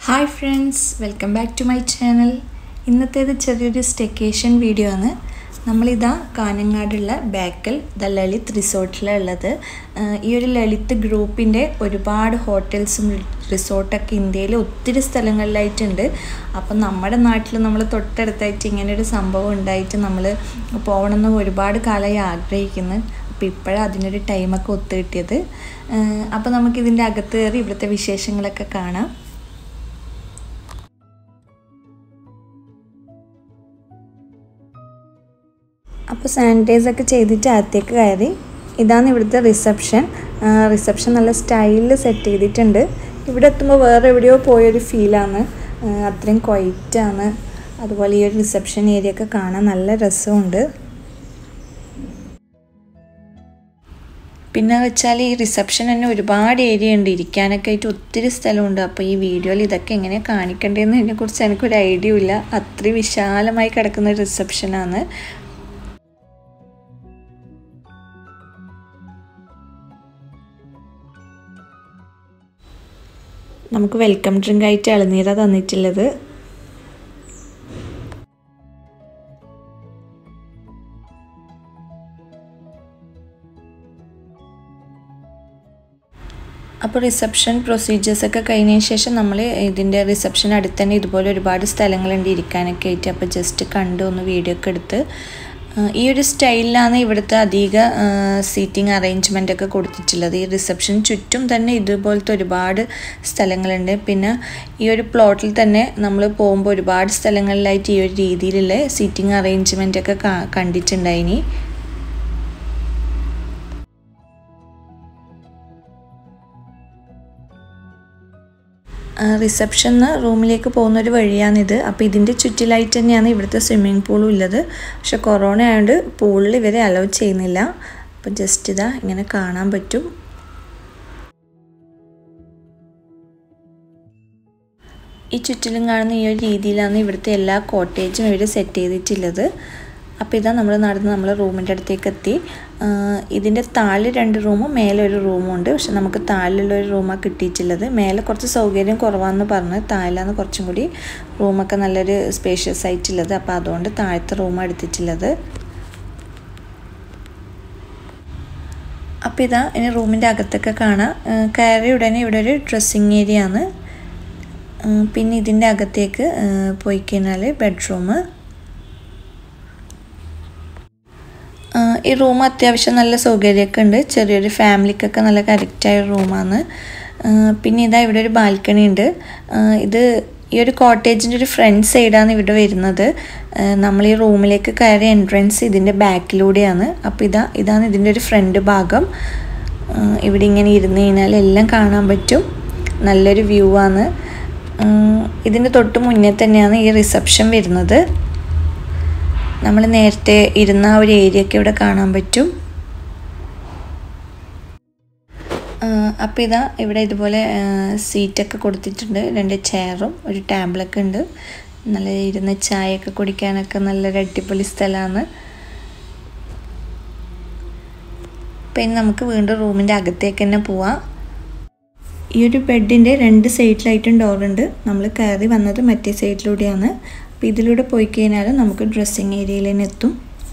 Hi friends welcome back to my channel ഇന്നത്തേത് ചെറിയൊരു staycation video ആണ് നമ്മളിതാ കാഞ്ഞങ്ങാടുള്ള ബാക്കൽ ദ ലളിത് റിസോർട്ടിലുള്ളത് ഈ ഒരു ലളിത് ഗ്രൂപ്പിൻ്റെ ഒരുപാട് ഹോട്ടൽസും റിസോർട്ടൊക്കെ ഇന്ത്യയിൽ ഒത്തിരി സ്ഥലങ്ങളിലായിട്ടുണ്ട് അപ്പം നമ്മുടെ നാട്ടിൽ നമ്മൾ തൊട്ടടുത്തായിട്ട് ഇങ്ങനെ ഒരു സംഭവം ഉണ്ടായിട്ട് നമ്മൾ പോകണമെന്ന് ഒരുപാട് കാലമായി ആഗ്രഹിക്കുന്നു അപ്പോൾ ഇപ്പോഴാണ് അതിനൊരു ടൈമൊക്കെ ഒത്തു കിട്ടിയത് അപ്പോൾ നമുക്കിതിൻ്റെ അകത്ത് കയറി ഇവിടുത്തെ വിശേഷങ്ങളൊക്കെ കാണാം അപ്പോൾ സാനിറ്റൈസ് ഒക്കെ ചെയ്തിട്ട് അകത്തേക്ക് കയറി ഇതാണ് ഇവിടുത്തെ റിസപ്ഷൻ റിസപ്ഷൻ നല്ല സ്റ്റൈലിൽ സെറ്റ് ചെയ്തിട്ടുണ്ട് ഇവിടെ എത്തുമ്പോൾ വേറെ എവിടെയോ പോയൊരു ഫീലാണ് അത്രയും ക്വൈറ്റാണ് അതുപോലെ ഈ ഒരു റിസപ്ഷൻ ഏരിയ ഒക്കെ കാണാൻ നല്ല രസമുണ്ട് പിന്നെ വെച്ചാൽ ഈ റിസപ്ഷൻ തന്നെ ഒരുപാട് ഏരിയ ഉണ്ട് ഇരിക്കാനൊക്കെ ആയിട്ട് ഒത്തിരി സ്ഥലമുണ്ട് അപ്പോൾ ഈ വീഡിയോയിൽ ഇതൊക്കെ എങ്ങനെ കാണിക്കേണ്ടതെന്നതിനെ കുറിച്ച് എനിക്കൊരു ഐഡിയ ഇല്ല അത്രയും വിശാലമായി കിടക്കുന്ന ഒരു റിസപ്ഷനാണ് നമുക്ക് വെൽക്കം ഡ്രിങ്ക് ആയിട്ട് ഇളനീര തന്നിട്ടുള്ളത് അപ്പോൾ റിസപ്ഷൻ പ്രൊസീജിയേഴ്സൊക്കെ കഴിഞ്ഞതിന് ശേഷം നമ്മൾ ഇതിൻ്റെ റിസപ്ഷൻ അടുത്ത് തന്നെ ഇതുപോലെ ഒരുപാട് സ്ഥലങ്ങളുണ്ട് ഇരിക്കാനൊക്കെ ആയിട്ട് അപ്പോൾ ജസ്റ്റ് കണ്ട് ഒന്ന് വീഡിയോ ഒക്കെ എടുത്ത് ഈ ഒരു സ്റ്റൈലിലാണ് ഇവിടുത്തെ അധിക സീറ്റിംഗ് അറേഞ്ച്മെൻ്റ് ഒക്കെ കൊടുത്തിട്ടുള്ളത് ഈ റിസപ്ഷൻ ചുറ്റും തന്നെ ഇതുപോലത്തെ ഒരുപാട് സ്ഥലങ്ങളുണ്ട് പിന്നെ ഈ ഒരു പ്ലോട്ടിൽ തന്നെ നമ്മൾ പോകുമ്പോൾ ഒരുപാട് സ്ഥലങ്ങളിലായിട്ട് ഈ ഒരു രീതിയിലുള്ള സീറ്റിംഗ് അറേഞ്ച്മെൻ്റ് ഒക്കെ കണ്ടിട്ടുണ്ടായിനി റിസപ്ഷന്ന് റൂമിലേക്ക് പോകുന്ന ഒരു വഴിയാണിത് അപ്പോൾ ഇതിൻ്റെ ചുറ്റിലായിട്ട് തന്നെയാണ് ഇവിടുത്തെ സ്വിമ്മിംഗ് പൂളും ഉള്ളത് പക്ഷെ കൊറോണ ആയതുകൊണ്ട് പൂളിൽ ഇവരെ അലോ ചെയ്യുന്നില്ല അപ്പോൾ ജസ്റ്റ് ഇതാ ഇങ്ങനെ കാണാൻ പറ്റും ഈ ചുറ്റിലും കാണുന്ന ഈ ഒരു രീതിയിലാണ് ഇവിടുത്തെ എല്ലാ കോട്ടേജും ഇവർ സെറ്റ് ചെയ്തിട്ടുള്ളത് അപ്പോൾ ഇതാ നമ്മൾ നടന്ന് നമ്മൾ റൂമിൻ്റെ അടുത്തേക്ക് എത്തി ഇതിൻ്റെ താഴെ രണ്ട് റൂമും മേലെ ഒരു റൂമും ഉണ്ട് പക്ഷെ നമുക്ക് താഴെയുള്ള ഒരു റൂമാണ് കിട്ടിയിട്ടുള്ളത് മേലെ കുറച്ച് സൗകര്യം കുറവാണെന്ന് പറഞ്ഞ് താഴെയാണ് കുറച്ചും കൂടി റൂമൊക്കെ നല്ലൊരു സ്പേഷ്യസ് ആയിട്ടുള്ളത് അപ്പോൾ അതുകൊണ്ട് താഴത്തെ റൂമാണ് എടുത്തിട്ടുള്ളത് അപ്പോൾ ഇതാ ഇനി റൂമിൻ്റെ അകത്തൊക്കെ കാണാം കയറി ഉടനെ ഇവിടെ ഒരു ഡ്രസ്സിങ് ഏരിയ ആണ് പിന്നെ ഇതിൻ്റെ അകത്തേക്ക് പോയി കഴിഞ്ഞാൽ ബെഡ്റൂം ഈ റൂം അത്യാവശ്യം നല്ല സൗകര്യമൊക്കെ ഉണ്ട് ചെറിയൊരു ഫാമിലിക്കൊക്കെ നല്ല കറക്റ്റായ റൂമാണ് പിന്നെ ഇതാ ഇവിടെ ഒരു ബാൽക്കണി ഉണ്ട് ഇത് ഈ ഒരു കോട്ടേജിൻ്റെ ഒരു ഫ്രണ്ട് സൈഡാണ് ഇവിടെ വരുന്നത് നമ്മൾ ഈ റൂമിലേക്ക് കയറിയ എൻട്രൻസ് ഇതിൻ്റെ ബാക്കിലൂടെയാണ് അപ്പോൾ ഇതാ ഇതാണ് ഇതിൻ്റെ ഒരു ഫ്രണ്ട് ഭാഗം ഇവിടെ ഇങ്ങനെ ഇരുന്ന് കഴിഞ്ഞാൽ എല്ലാം കാണാൻ പറ്റും നല്ലൊരു വ്യൂ ആണ് ഇതിൻ്റെ തൊട്ട് മുന്നേ തന്നെയാണ് ഈ റിസപ്ഷൻ വരുന്നത് നമ്മൾ നേരത്തെ ഇരുന്ന ആ ഒരു ഏരിയ ഒക്കെ ഇവിടെ കാണാൻ പറ്റും അപ്പോൾ ഇതാ ഇവിടെ ഇതുപോലെ സീറ്റൊക്കെ കൊടുത്തിട്ടുണ്ട് രണ്ട് ചെയറും ഒരു ടേബിളൊക്കെ ഉണ്ട് നല്ല ഇരുന്ന് ചായയൊക്കെ കുടിക്കാനൊക്കെ നല്ലൊരു അടിപൊളി സ്ഥലമാണ് പിന്നെ നമുക്ക് വീണ്ടും റൂമിൻ്റെ അകത്തേക്ക് തന്നെ പോവാം ഈ ഒരു ബെഡിൻ്റെ രണ്ട് സൈഡിലായിട്ടും ഡോറുണ്ട് നമ്മൾ കയറി വന്നത് മറ്റേ സൈഡിലൂടെയാണ് അപ്പോൾ ഇതിലൂടെ പോയി കഴിഞ്ഞാൽ നമുക്ക് ഡ്രസ്സിങ് ഏരിയയിൽ തന്നെ എത്തും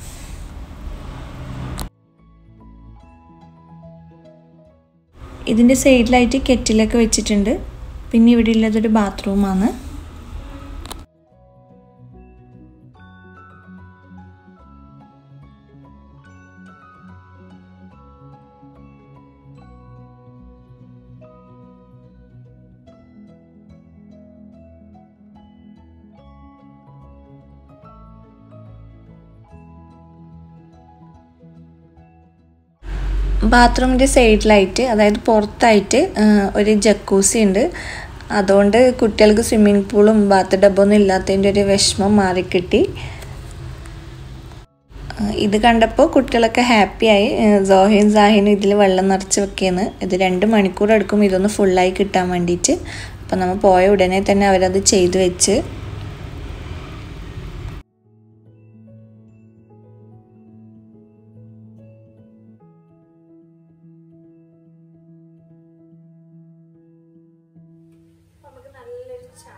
ഇതിൻ്റെ സൈഡിലായിട്ട് കെറ്റിലൊക്കെ വെച്ചിട്ടുണ്ട് പിന്നെ ഇവിടെ ഉള്ളതൊരു ബാത്റൂമാണ് ബാത്റൂമിൻ്റെ സൈഡിലായിട്ട് അതായത് പുറത്തായിട്ട് ഒരു ജക്കൂസി ഉണ്ട് അതുകൊണ്ട് കുട്ടികൾക്ക് സ്വിമ്മിംഗ് പൂളും ബാത്ത് ഡബ്ബൊന്നും ഇല്ലാത്തതിൻ്റെ ഒരു വിഷമം മാറിക്കിട്ടി ഇത് കണ്ടപ്പോൾ കുട്ടികളൊക്കെ ഹാപ്പിയായി ജോഹിയും സാഹിനും ഇതിൽ വെള്ളം നിറച്ച് വെക്കുകയെന്ന് ഇത് രണ്ട് മണിക്കൂർ എടുക്കും ഇതൊന്ന് ഫുള്ളായി കിട്ടാൻ വേണ്ടിയിട്ട് അപ്പോൾ നമ്മൾ പോയ ഉടനെ തന്നെ അവരത് ചെയ്തു വെച്ച് നമുക്ക് നല്ലൊരു ചായ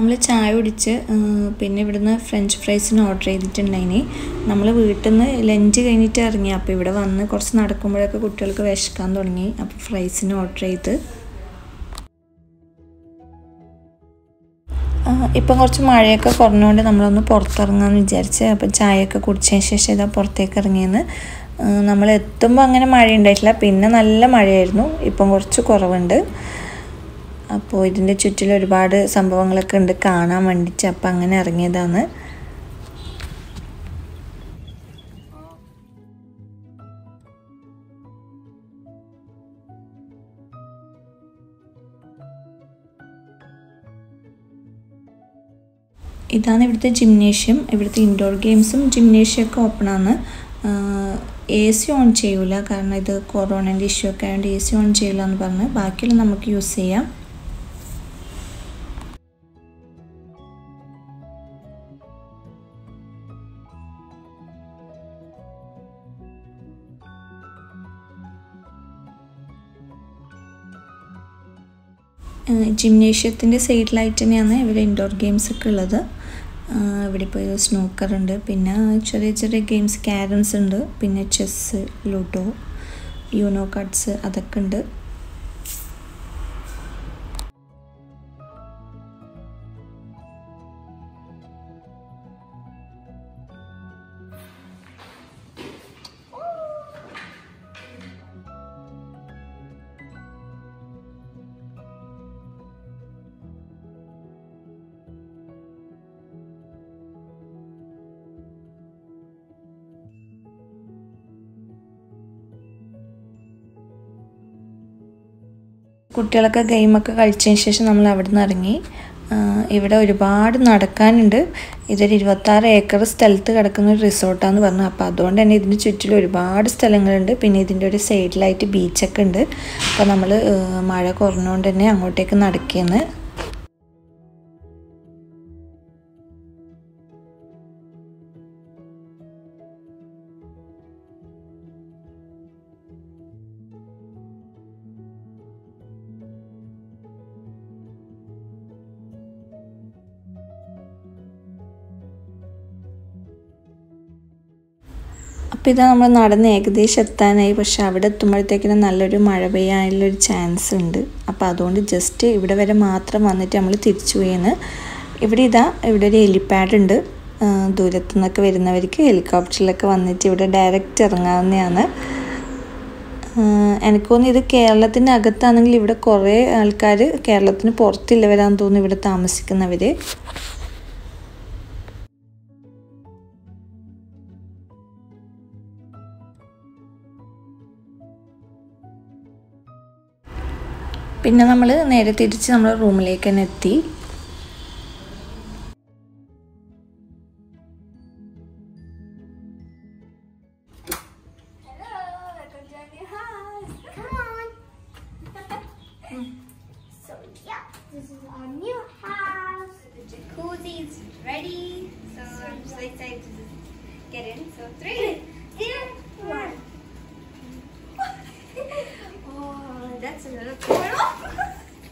നമ്മൾ ചായ കുടിച്ച് ആ, പിന്നെ ഇവിടുന്ന് ഫ്രഞ്ച് ഫ്രൈസിന് ഓർഡർ ചെയ്തിട്ടുണ്ടായിനി നമ്മൾ വീട്ടിൽ നിന്ന് ലഞ്ച് കഴിഞ്ഞിട്ട് ഇറങ്ങി അപ്പോൾ ഇവിടെ വന്ന് കുറച്ച് നടക്കുമ്പോഴൊക്കെ കുട്ടികൾക്ക് വിശക്കാൻ തുടങ്ങി അപ്പോൾ ഫ്രൈസിന് ഓർഡർ ചെയ്ത് ആ, ഇപ്പം കുറച്ച് മഴയൊക്കെ കുറഞ്ഞുകൊണ്ട് നമ്മളൊന്ന് പുറത്തിറങ്ങാമെന്ന് വിചാരിച്ച് അപ്പം ചായയൊക്കെ കുടിച്ചതിന് ശേഷം ഇതാ പുറത്തേക്ക് ഇറങ്ങിയെന്ന് ആ, നമ്മൾ എത്തുമ്പോൾ അങ്ങനെ മഴ ഉണ്ടായിട്ടില്ല പിന്നെ നല്ല മഴയായിരുന്നു ഇപ്പം കുറച്ച് കുറവുണ്ട് അപ്പോൾ ഇതിൻ്റെ ചുറ്റിൽ ഒരുപാട് സംഭവങ്ങളൊക്കെ ഉണ്ട് കാണാൻ വേണ്ടിയിട്ട് അപ്പം അങ്ങനെ ഇറങ്ങിയതാണ് ഇതാണ് ഇവിടുത്തെ ജിംനേഷ്യം ഇവിടുത്തെ ഇൻഡോർ ഗെയിംസും ജിംനേഷ്യം ഒക്കെ ഓപ്പൺ ആണ് എ സി ഓൺ ചെയ്യൂല കാരണം ഇത് കൊറോണൻ്റെ ഇഷ്യൂ ഒക്കെ ആയതുകൊണ്ട് എ സി ഓൺ ചെയ്യില്ല എന്ന് പറഞ്ഞ് ബാക്കിയുള്ള നമുക്ക് യൂസ് ചെയ്യാം ജിംനേഷ്യത്തിൻ്റെ സൈഡിലായിട്ട് തന്നെയാണ് ഇവിടെ ഇൻഡോർ ഗെയിംസ് ഒക്കെ ഉള്ളത് ആ, ഇവിടെ ഇപ്പോൾ സ്നൂക്കർ ഉണ്ട് പിന്നെ ചെറിയ ചെറിയ ഗെയിംസ് ക്യാരംസ് ഉണ്ട് പിന്നെ ചെസ്സ് ലുഡോ യൂനോ കാർഡ്സ് അതൊക്കെ ഉണ്ട് കുട്ടികളൊക്കെ ഗെയിമൊക്കെ കളിച്ചതിന് ശേഷം നമ്മൾ അവിടെ നിന്ന് ഇറങ്ങി ആ, ഇവിടെ ഒരുപാട് നടക്കാനുണ്ട് ഇതൊരു ഇരുപത്താറ് ഏക്കർ സ്ഥലത്ത് കിടക്കുന്ന ഒരു റിസോർട്ടാന്ന് പറഞ്ഞു അപ്പോൾ അതുകൊണ്ട് തന്നെ ഇതിന് ചുറ്റിലും ഒരുപാട് സ്ഥലങ്ങളുണ്ട് പിന്നെ ഇതിൻ്റെ ഒരു സൈഡിലായിട്ട് ബീച്ചൊക്കെ ഉണ്ട് അപ്പോൾ നമ്മൾ മഴ കുറഞ്ഞുകൊണ്ട് തന്നെ അങ്ങോട്ടേക്ക് നടക്കിയെന്ന് അപ്പോൾ ഇതാ നമ്മൾ നടന്ന് ഏകദേശം എത്താനായി പക്ഷെ അവിടെ എത്തുമ്പോഴത്തേക്കിനും നല്ലൊരു മഴ പെയ്യാനുള്ളൊരു ചാൻസ് ഉണ്ട് അപ്പോൾ അതുകൊണ്ട് ജസ്റ്റ് ഇവിടെ വരെ മാത്രം വന്നിട്ട് നമ്മൾ തിരിച്ചു പോയെന്ന് ഇവിടെ ഇതാ ഇവിടെ ഒരു ഹെലിപ്പാഡ് ഉണ്ട് ആ, ദൂരത്തു നിന്നൊക്കെ വരുന്നവർക്ക് ഹെലികോപ്റ്ററിലൊക്കെ വന്നിട്ട് ഇവിടെ ഡയറക്റ്റ് ഇറങ്ങാവുന്നതാണ് ആഹ് എനിക്ക് തോന്നുന്നു ഇത് കേരളത്തിൻ്റെ അകത്താണെങ്കിൽ ഇവിടെ കുറേ ആൾക്കാർ കേരളത്തിന് പുറത്തില്ലവരാന്ന് തോന്നുന്നു ഇവിടെ താമസിക്കുന്നവർ പിന്നെ നമ്മൾ നേരെ തിരിച്ച് നമ്മൾ റൂമിലേക്ക് തന്നെ എത്തി Hello, welcome to our new house. Come on. so yeah, this is our new house. The jacuzzi's ready. So I'm just excited to just get in. So three, two, one. oh, that's a little portal.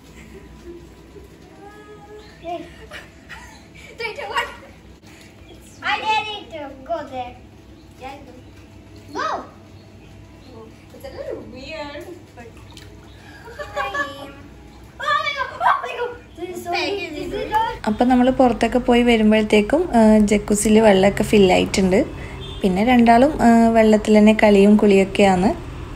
Okay. Three, two, one. I dare you to go there. Yeah, go. Go. It's a little weird, but. Hi. Oh my god! Oh my god! This is so easy. This is all. അപ്പം നമ്മൾ പുറത്തൊക്കെ പോയി വരുമ്പോഴത്തേക്കും ജക്കുസിൽ വെള്ളമൊക്കെ ഫില്ലായിട്ടുണ്ട് പിന്നെ രണ്ടാളും ആ, വെള്ളത്തിൽ തന്നെ കളിയും കുളിയൊക്കെയാണ്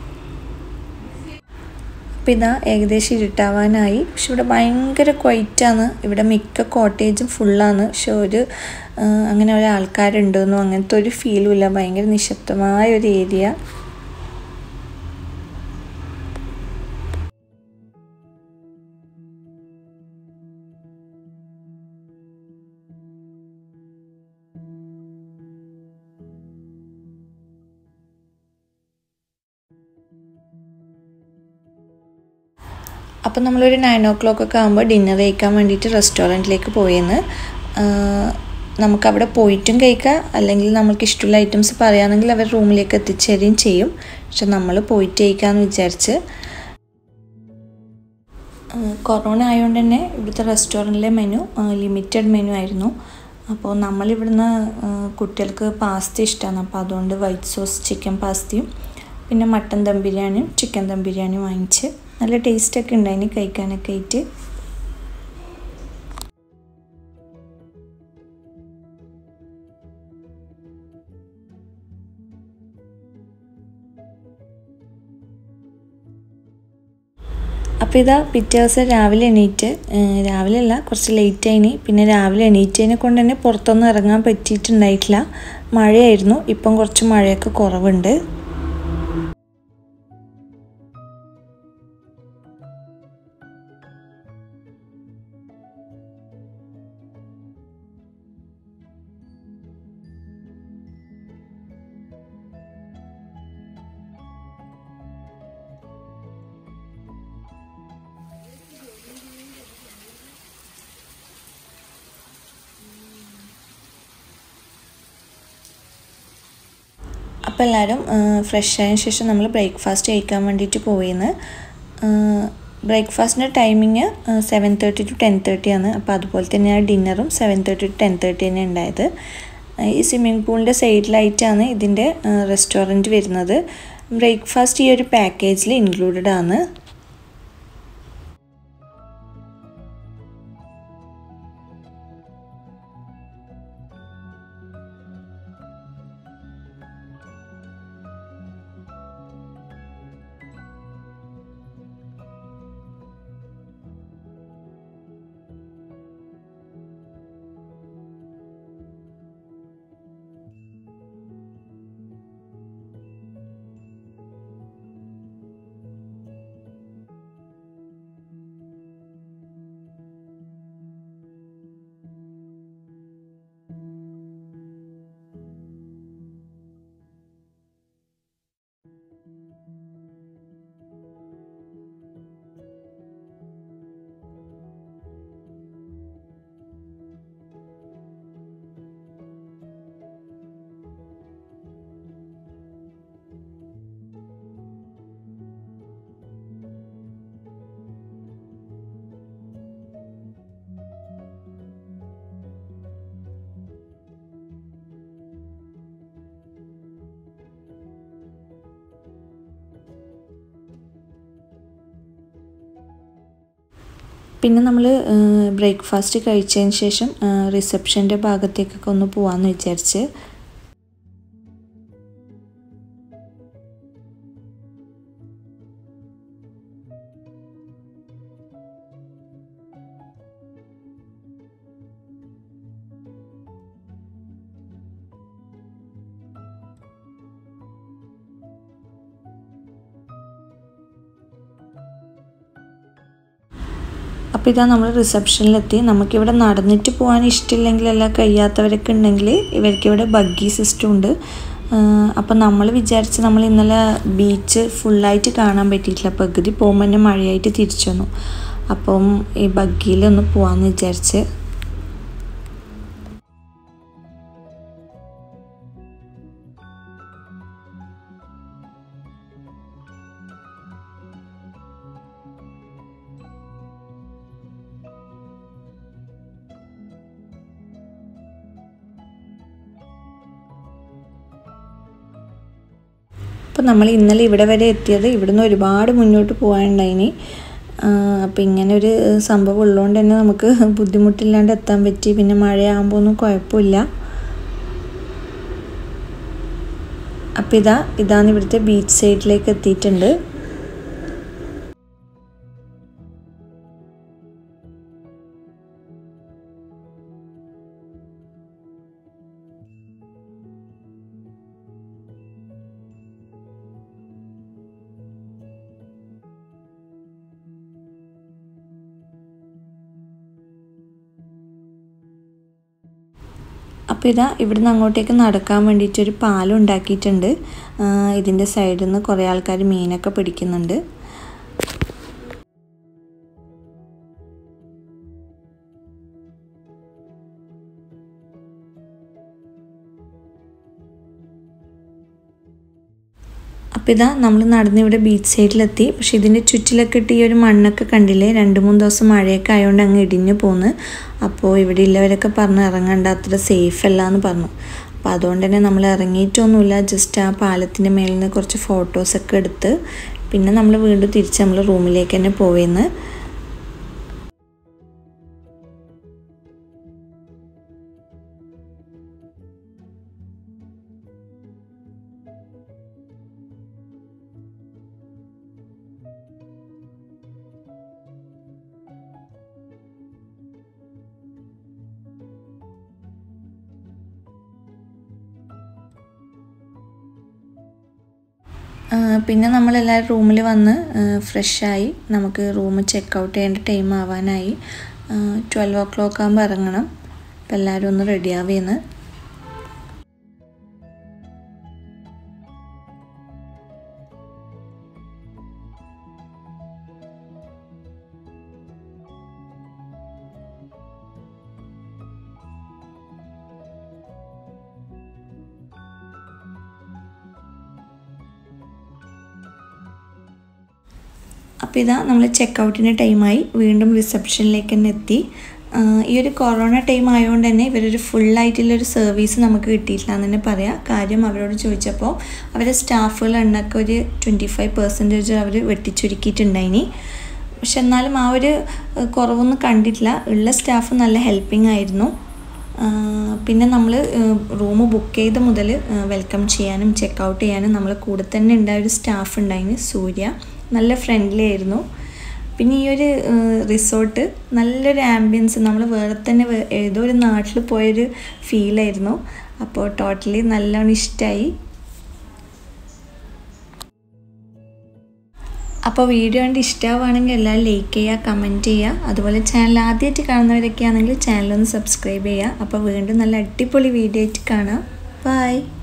അപ്പം ഇതാ ഏകദേശം ഇരുട്ടാവാനായി പക്ഷെ ഇവിടെ ഭയങ്കര ക്വൈറ്റാണ് ഇവിടെ മിക്ക കോട്ടേജും ഫുള്ളാണ് പക്ഷെ ഒരു ആ, അങ്ങനെ ഒരാൾക്കാരുണ്ടെന്നോ അങ്ങനത്തെ ഒരു ഫീലും ഇല്ല ഭയങ്കര നിശബ്ദമായ ഒരു ഏരിയ അപ്പം നമ്മളൊരു നയൻ ഓ ക്ലോക്ക് ഒക്കെ ആകുമ്പോൾ ഡിന്നർ കഴിക്കാൻ വേണ്ടിയിട്ട് റെസ്റ്റോറൻറ്റിലേക്ക് പോയെന്ന് നമുക്കവിടെ പോയിട്ടും കഴിക്കാം അല്ലെങ്കിൽ നമുക്ക് ഇഷ്ടമുള്ള ഐറ്റംസ് പറയുകയാണെങ്കിൽ അവർ റൂമിലേക്ക് എത്തിച്ചേരുകയും ചെയ്യും പക്ഷെ നമ്മൾ പോയിട്ട് കഴിക്കാമെന്ന് വിചാരിച്ച് കൊറോണ ആയതുകൊണ്ട് തന്നെ ഇവിടുത്തെ റെസ്റ്റോറൻറ്റിലെ മെനു ലിമിറ്റഡ് മെനു ആയിരുന്നു അപ്പോൾ നമ്മളിവിടുന്ന് കുട്ടികൾക്ക് പാസ്ത ഇഷ്ടമാണ് അപ്പോൾ അതുകൊണ്ട് വൈറ്റ് സോസ് ചിക്കൻ പാസ്തയും പിന്നെ മട്ടൻ ദം ബിരിയാണിയും ചിക്കൻ ദം ബിരിയാണിയും വാങ്ങിച്ച് നല്ല ടേസ്റ്റൊക്കെ ഉണ്ടായിന് കഴിക്കാനൊക്കെ ആയിട്ട് അപ്പോൾ ഇതാ പിറ്റേ ദിവസം രാവിലെ എണീറ്റ് രാവിലെ അല്ല കുറച്ച് ലേറ്റ് ആയിനി പിന്നെ രാവിലെ എണീറ്റതിനെ കൊണ്ട് തന്നെ പുറത്തൊന്നും ഇറങ്ങാൻ പറ്റിയിട്ടുണ്ടായിട്ടില്ല മഴയായിരുന്നു ഇപ്പം കുറച്ച് മഴയൊക്കെ കുറവുണ്ട് അപ്പോൾ എല്ലാവരും ഫ്രഷ് ആയതിനു ശേഷം നമ്മൾ ബ്രേക്ക്ഫാസ്റ്റ് കഴിക്കാൻ വേണ്ടിയിട്ട് പോയിന്ന് ബ്രേക്ക്ഫാസ്റ്റിൻ്റെ timing seven thirty to ten thirty ആണ് അപ്പോൾ അതുപോലെ തന്നെയാണ് ഡിന്നറും seven thirty to ten thirty തന്നെ ഉണ്ടായത് ഈ സ്വിമ്മിംഗ് പൂളിൻ്റെ സൈഡിലായിട്ടാണ് ഇതിൻ്റെ റെസ്റ്റോറൻറ്റ് വരുന്നത് ബ്രേക്ക്ഫാസ്റ്റ് ഈ ഒരു പാക്കേജിൽ ഇൻക്ലൂഡഡ് ആണ് പിന്നെ നമ്മൾ ബ്രേക്ക്ഫാസ്റ്റ് കഴിച്ചതിന് ശേഷം റിസപ്ഷൻ്റെ ഭാഗത്തേക്കൊക്കെ ഒന്ന് പോകാമെന്ന് വിചാരിച്ച് അപ്പോൾ ഇതാ നമ്മൾ റിസപ്ഷനിലെത്തി നമുക്കിവിടെ നടന്നിട്ട് പോകാൻ ഇഷ്ടമില്ലെങ്കിലല്ല കഴിയാത്തവരൊക്കെ ഉണ്ടെങ്കിൽ ഇവർക്കിവിടെ ബഗ്ഗി സിസ്റ്റം ഉണ്ട് അപ്പം നമ്മൾ വിചാരിച്ച് നമ്മൾ ഇന്നലെ ബീച്ച് ഫുള്ളായിട്ട് കാണാൻ പറ്റിയിട്ടില്ല പകുതി പോകുമ്പോൾ തന്നെ മഴയായിട്ട് തിരിച്ചു വന്നു അപ്പം ഈ ബഗ്ഗിയിലൊന്ന് പോകാമെന്ന് വിചാരിച്ച് അപ്പോൾ നമ്മൾ ഇന്നലെ ഇവിടെ വരെ എത്തിയത് ഇവിടുന്ന് ഒരുപാട് മുന്നോട്ട് പോകാനുണ്ടായിനി അപ്പോൾ ഇങ്ങനെ ഒരു സംഭവം ഉള്ളതുകൊണ്ട് തന്നെ നമുക്ക് ബുദ്ധിമുട്ടില്ലാണ്ട് എത്താൻ പറ്റി പിന്നെ മഴയാകുമ്പോൾ ഒന്നും കുഴപ്പമില്ല അപ്പോൾ ഇതാ ഇതാണ് ഇവിടുത്തെ ബീച്ച് സൈഡിലേക്ക് എത്തിയിട്ടുണ്ട് അപ്പോൾ ഇതാ ഇവിടുന്ന് അങ്ങോട്ടേക്ക് നടക്കാൻ വേണ്ടിയിട്ട് ഒരു പാലം ഉണ്ടാക്കിയിട്ടുണ്ട് ഇതിൻ്റെ സൈഡിൽ നിന്ന് കുറേ ആൾക്കാർ മീനൊക്കെ പിടിക്കുന്നുണ്ട് അപ്പോൾ അപ്പോൾ ഇതാ നമ്മൾ നടന്ന് ഇവിടെ ബീച്ച് സൈഡിലെത്തി പക്ഷെ ഇതിൻ്റെ ചുറ്റിലൊക്കെ ഇട്ട് ഈ ഒരു മണ്ണൊക്കെ കണ്ടില്ലേ രണ്ട് മൂന്ന് ദിവസം മഴയൊക്കെ ആയതുകൊണ്ട് അങ്ങ് ഇടിഞ്ഞു പോന്ന് അപ്പോൾ ഇവിടെ ഉള്ളവരൊക്കെ പറഞ്ഞ് ഇറങ്ങണ്ട അത്ര സേഫ് അല്ല എന്ന് പറഞ്ഞു അപ്പോൾ അതുകൊണ്ട് തന്നെ നമ്മൾ ഇറങ്ങിയിട്ടൊന്നുമില്ല ജസ്റ്റ് ആ പാലത്തിൻ്റെ മേലിൽ നിന്ന് കുറച്ച് ഫോട്ടോസൊക്കെ എടുത്ത് പിന്നെ നമ്മൾ വീണ്ടും തിരിച്ച് നമ്മൾ റൂമിലേക്ക് തന്നെ പോയെന്ന് ആ, പിന്നെ നമ്മളെല്ലാവരും റൂമിൽ വന്ന് ഫ്രഷായി നമുക്ക് റൂം ചെക്ക് ഔട്ട് ചെയ്യേണ്ട ടൈം ആവാനായി ട്വൽവ് ഓ ക്ലോക്ക് ആകുമ്പോൾ ഇറങ്ങണം അപ്പോൾ എല്ലാവരും ഒന്ന് റെഡി ആവുകയെന്ന് അപ്പോൾ ഇതാ നമ്മൾ ചെക്ക് ഔട്ടിൻ്റെ ടൈമായി വീണ്ടും റിസപ്ഷനിലേക്ക് തന്നെ എത്തി ആ, ഈ ഒരു കൊറോണ ടൈം ആയതുകൊണ്ട് തന്നെ ഇവരൊരു ഫുള്ളായിട്ടുള്ളൊരു സർവീസ് നമുക്ക് കിട്ടിയിട്ടില്ല എന്ന് തന്നെ പറയാം കാര്യം അവരോട് ചോദിച്ചപ്പോൾ അവരെ സ്റ്റാഫുകൾ എണ്ണൊക്കെ ഒരു ട്വൻറ്റി ഫൈവ് പെർസെൻറ്റേജ് അവർ വെട്ടിച്ചുരുക്കിയിട്ടുണ്ടായിനി പക്ഷെ എന്നാലും ആ ഒരു ഏഹ്, കുറവൊന്നും കണ്ടിട്ടില്ല ഉള്ള സ്റ്റാഫ് നല്ല ഹെൽപ്പിംഗ് ആയിരുന്നു ആ, പിന്നെ നമ്മൾ റൂം ബുക്ക് ചെയ്ത് മുതൽ വെൽക്കം ചെയ്യാനും ചെക്ക് ഔട്ട് ചെയ്യാനും നമ്മൾ കൂടെ തന്നെ ഉണ്ടായ ഒരു സ്റ്റാഫ് ഉണ്ടായിരുന്നു സൂര്യ നല്ല ഫ്രണ്ട്ലി ആയിരുന്നു പിന്നെ ഈ ഒരു റിസോർട്ട് നല്ലൊരു ആംബിയൻസ് നമ്മൾ വേറെ തന്നെ വേ- ഏതോ ഒരു നാട്ടിൽ പോയൊരു ഫീലായിരുന്നു അപ്പോൾ ടോട്ടലി നല്ലോണം ഇഷ്ടമായി അപ്പോൾ വീഡിയോ കണ്ട് ഇഷ്ടമാവുകയാണെങ്കിൽ എല്ലാവരും ലൈക്ക് ചെയ്യുക കമൻറ്റ് ചെയ്യുക അതുപോലെ ചാനൽ ആദ്യമായിട്ട് കാണുന്നവരൊക്കെ ആണെങ്കിൽ ചാനലൊന്ന് സബ്സ്ക്രൈബ് ചെയ്യുക അപ്പോൾ വീണ്ടും നല്ല അടിപൊളി വീഡിയോ ആയിട്ട് കാണാം ബൈ